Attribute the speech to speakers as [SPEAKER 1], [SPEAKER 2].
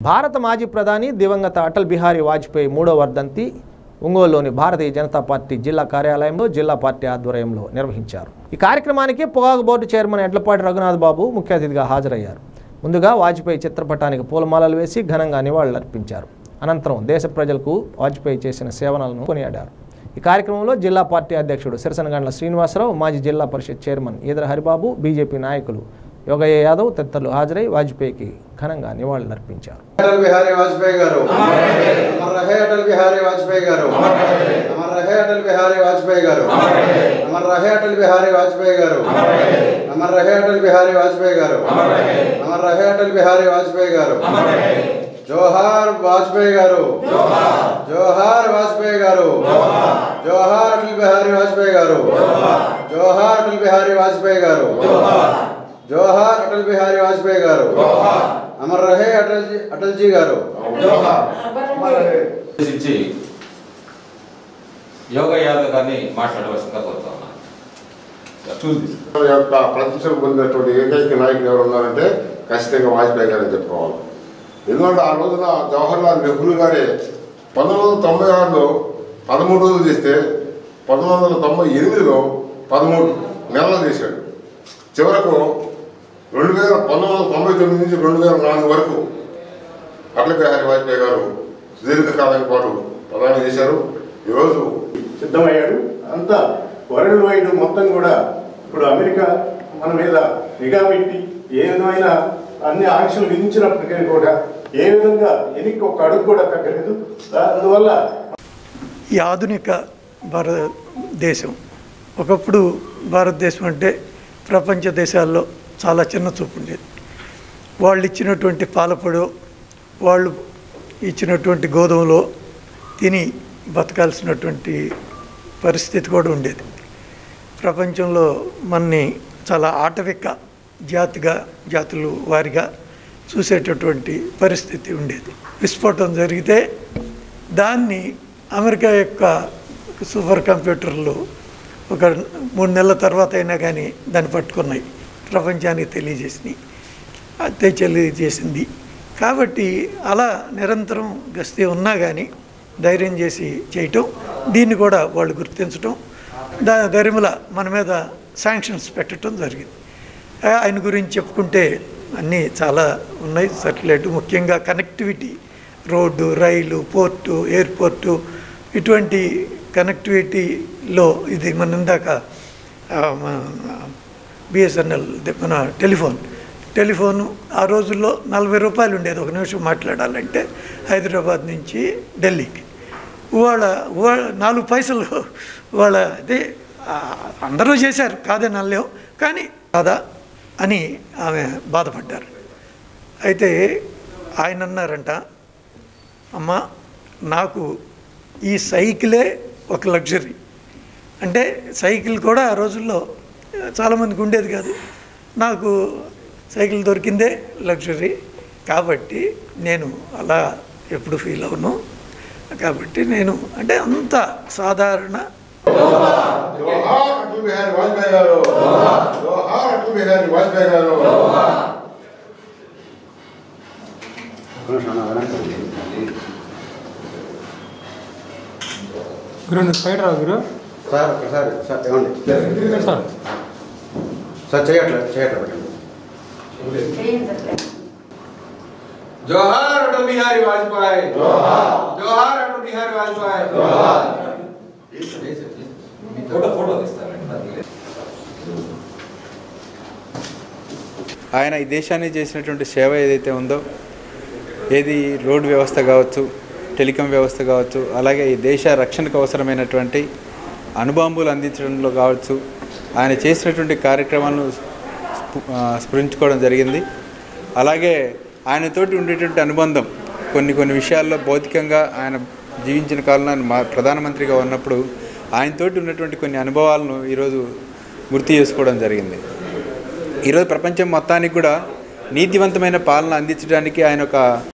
[SPEAKER 1] భారత మాజీ ప్రధాని దివంగత అటల్ బిహారీ వాజ్పేయి మూడో వర్ధంతి ఒంగోలులోని భారతీయ జనతా పార్టీ జిల్లా కార్యాలయంలో జిల్లా పార్టీ ఆధ్వర్యంలో నిర్వహించారు ఈ కార్యక్రమానికి పొగాకు బోర్డు చైర్మన్ ఎడ్లపాటి రఘునాథ్ బాబు ముఖ్య అతిథిగా హాజరయ్యారు ముందుగా వాజ్పేయి చిత్రపటానికి పూలమాలలు వేసి ఘనంగా నివాళులర్పించారు అనంతరం దేశ ప్రజలకు వాజ్పేయి చేసిన సేవలను కొనియాడారు ఈ కార్యక్రమంలో జిల్లా పార్టీ అధ్యక్షుడు సిరసనగండ్ల శ్రీనివాసరావు మాజీ జిల్లా పరిషత్ చైర్మన్ ఈదర హరిబాబు బీజేపీ నాయకులు యోగయ్య యాదవ్ తదితరులు హాజరై వాజ్పేయికి ఘనంగా నివాళులర్పించారు
[SPEAKER 2] अटल बिहारी वाजपेयी गारू अमर रहे अटल बिहारी वाजपेयी गारू अमर रहे अटल बिहारी वाजपेयी गारू अमर रहे अटल बिहारी वाजपेयी गारू अमर रहे अटल बिहारी वाजपेयी गारू अमर रहे अटल बिहारी वाजपेयी गारू जोहार वाजपेयी गारू जोहार वाजपेयी गारू जोहार अटल बिहारी वाजपेयी गारू जोहार अटल बिहारी वाजपेयी गारू जोहार अटल बिहारी वाजपेयी गारू అమర్ రహే అటల్ జీ అటల్ జీ గారు
[SPEAKER 3] ఉద్దేశించి యోగ యాదవ్ గారిని మాట్లాడవలసిందిగా కోరుతా ఉన్నాను
[SPEAKER 4] మన యొక్క ప్రతిష్టం పొందినటువంటి ఏకైక నాయకుడు ఎవరు ఉన్నారంటే ఖచ్చితంగా వాజ్పేయి గారని చెప్పుకోవాలి ఎందుకంటే ఆ రోజున జవహర్లాల్ నెహ్రూ గారే పంతొమ్మిది వందల తొంభై ఆరులో పదమూడు రోజులు చేస్తే పంతొమ్మిది వందల తొంభై ఎనిమిదిలో పదమూడు నెలలు చేశాడు చివరకు రెండు వేల పంతొమ్మిది వందల తొంభై తొమ్మిది నుంచి రెండు వేల నాలుగు వరకు అటల్ బిహారీ వాజ్పేయి గారు సుదీర్ఘకాలం పాటు ప్రధాని చేశారు ఈరోజు
[SPEAKER 5] సిద్ధమయ్యాడు అంతా వరల్డ్ వైడ్ మొత్తం కూడా ఇప్పుడు అమెరికా మన మీద నిఘా పెట్టి ఏ విధమైన అన్ని ఆంక్షలు విధించినప్పటికీ కూడా ఏ విధంగా ఎనికి ఒక అడుగు కూడా తగ్గలేదు అందువల్ల
[SPEAKER 6] ఈ ఆధునిక భారతదేశం ఒకప్పుడు భారతదేశం అంటే ప్రపంచ దేశాల్లో చాలా చిన్న చూపు ఉండేది వాళ్ళు ఇచ్చినటువంటి పాలపొడో వాళ్ళు ఇచ్చినటువంటి గోధుమలో తిని బతకాల్సినటువంటి పరిస్థితి కూడా ఉండేది ప్రపంచంలో మనని చాలా ఆటవిక జాతిగా జాతులు వారిగా చూసేటటువంటి పరిస్థితి ఉండేది విస్ఫోటం జరిగితే దాన్ని అమెరికా యొక్క సూపర్ కంప్యూటర్లు ఒక మూడు నెలల తర్వాత అయినా కానీ దాన్ని పట్టుకున్నాయి ప్రపంచానికి తెలియజేసినాయి అదే తెలియజేసింది కాబట్టి అలా నిరంతరం గస్తీ ఉన్నా కానీ ధైర్యం చేసి చేయటం దీన్ని కూడా వాళ్ళు గుర్తించటం దా దరిమిల మన మీద శాంక్షన్స్ పెట్టడం జరిగింది ఆ- ఆయన గురించి చెప్పుకుంటే అన్నీ చాలా ఉన్నాయి సర్క్యులేట్ ముఖ్యంగా connectivity road rail port airport ఇటువంటి కనెక్టివిటీలో ఇది మన ఇందాక బిఎస్ఎన్ఎల్ మన టెలిఫోన్ టెలిఫోను ఆ రోజుల్లో నలభై రూపాయలు ఉండేది ఒక నిమిషం మాట్లాడాలంటే హైదరాబాద్ నుంచి ఢిల్లీకి వాళ్ళ వాళ్ళ నాలుగు పైసలు వాళ్ళ అదే ఆ, అందరూ చేశారు కాదని అనలేం కానీ కాదా అని ఆమె బాధపడ్డారు అయితే ఆయన అన్నారంట అమ్మ నాకు ఈ సైకిలే ఒక లగ్జరీ అంటే సైకిల్ కూడా ఆ రోజుల్లో చాలామందికి ఉండేది కాదు నాకు సైకిల్ దొరికిందే లగ్జరీ కాబట్టి నేను అలా ఎప్పుడు ఫీల్ అవును కాబట్టి నేను అంటే అంత సాధారణ
[SPEAKER 4] జోహార్ అటల్ బిహారీ వాజ్పేయి గారు జోహార్ అటల్ బిహారీ వాజ్పేయి గారు
[SPEAKER 7] గురు నువ్వు సైడ్ రా గురు
[SPEAKER 2] సార్ ఒకసారి సార్ ఏమండి
[SPEAKER 7] సార్
[SPEAKER 2] సార్ చేయట్లే చేయట్లే పెట్టండి
[SPEAKER 3] జోహార్ అటల్ బిహారీ వాజ్పేయి జోహార్ అటల్ బిహారీ వాజ్పేయి ఫోటో ఫోటో తీస్తారండి
[SPEAKER 8] ఆయన ఈ దేశానికి చేసినటువంటి సేవ ఏదైతే ఉందో ఏది రోడ్ వ్యవస్థ కావచ్చు టెలికాం వ్యవస్థ కావచ్చు అలాగే ఈ దేశ రక్షణకు అవసరమైనటువంటి అణుబాంబులు అందించడంలో కావచ్చు ఆయన చేసినటువంటి కార్యక్రమాలను స్ఫు- ఆ, స్ఫురించుకోవడం జరిగింది అలాగే ఆయనతోటి ఉండేటువంటి అనుబంధం కొన్ని కొన్ని విషయాల్లో భౌతికంగా ఆయన జీవించిన కాలంలో ఆయన మా ప్రధానమంత్రిగా ఉన్నప్పుడు ఆయనతోటి ఉన్నటువంటి కొన్ని అనుభవాలను ఈరోజు గుర్తు చేసుకోవడం జరిగింది ఈరోజు ప్రపంచం మొత్తానికి కూడా నీతివంతమైన పాలన అందించడానికి ఆయన ఒక